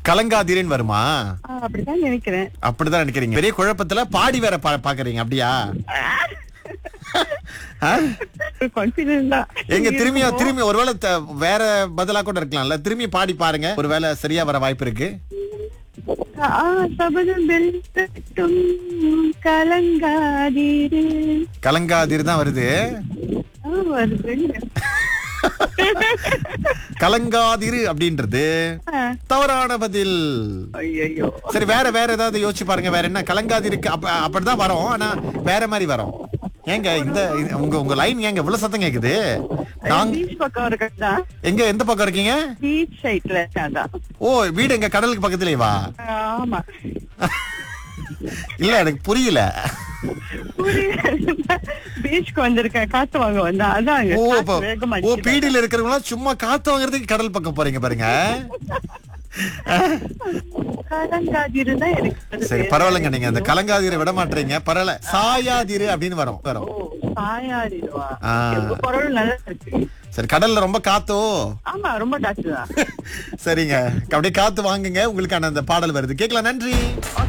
கலங்காதீரன் வருமா ஆ, அப்படிதான் நினைக்கிறேன் அப்படிதான் நினைக்கிறீங்க பெரிய குழப்பத்துல பாடி வேற பா- பாக்குறீங்க அப்படியா ஆ? கான்பிடன்ட் தான் எங்க திரும்பியும் திரும்பி ஒருவேளை த- வேற பதிலா கூட இருக்கலாம்ல திரும்பி பாடி பாருங்க ஒருவேளை சரியா வர வாய்ப்பு இருக்கு ஆ, சபதம் வெல்லட்டும் கலங்காதீரு கலங்காதீர் தான் வருது ஆ, வருதுங்க. கலங்காதிரு அப்படின்றது ஆ, தவறான பதில் ஐயையோ சரி வேற வேற ஏதாவது யோசிச்சு பாருங்க வேற என்ன கலங்காதிருக்கு அப்ப அப்படிதான் வரும் ஆனா வேற மாதிரி வரும் ஏங்க இந்த இது- உங்க உங்க லைன் ஏங்க இவ்வளவு சத்தம் கேக்குது நாங்க பீச் பக்கம் இருக்கா எங்க எந்த பக்கம் இருக்கீங்க பீச் சைட்ல இருக்காதான் ஓ வீடு எங்க கடலுக்கு பக்கத்துலயே வா ஆமா இல்ல எனக்கு புரியல பீச்சுக்கு வந்திருக்கேன் காத்து வாங்க வந்தா அதாங்க ஓ காத்து அப்ப வேகமா ஓ அடிக்குது. பீடியில இருக்கிறவங்க சும்மா காத்து வாங்குறதுக்கு கடல் பக்கம் போறீங்க பாருங்க கலங்காதீரு தான் எனக்கு வருது. சரி பரவாயில்லைங்க நீங்க அந்த கலங்காதீரை விட மாட்டீங்க பரவாயில்ல சாயாதீரு அப்படின்னு வரும் வரும் ஓ சாயாடிடுவா ஆ. உங்க குரல் நல்லா இருக்கு சரி கடல்ல ரொம்ப காத்தோ ஆமா ரொம்ப காத்து தான் சரிங்க அப்படியே காத்து வாங்குங்க உங்களுக்கான அந்த பாடல் வருது கேட்கலாம் நன்றி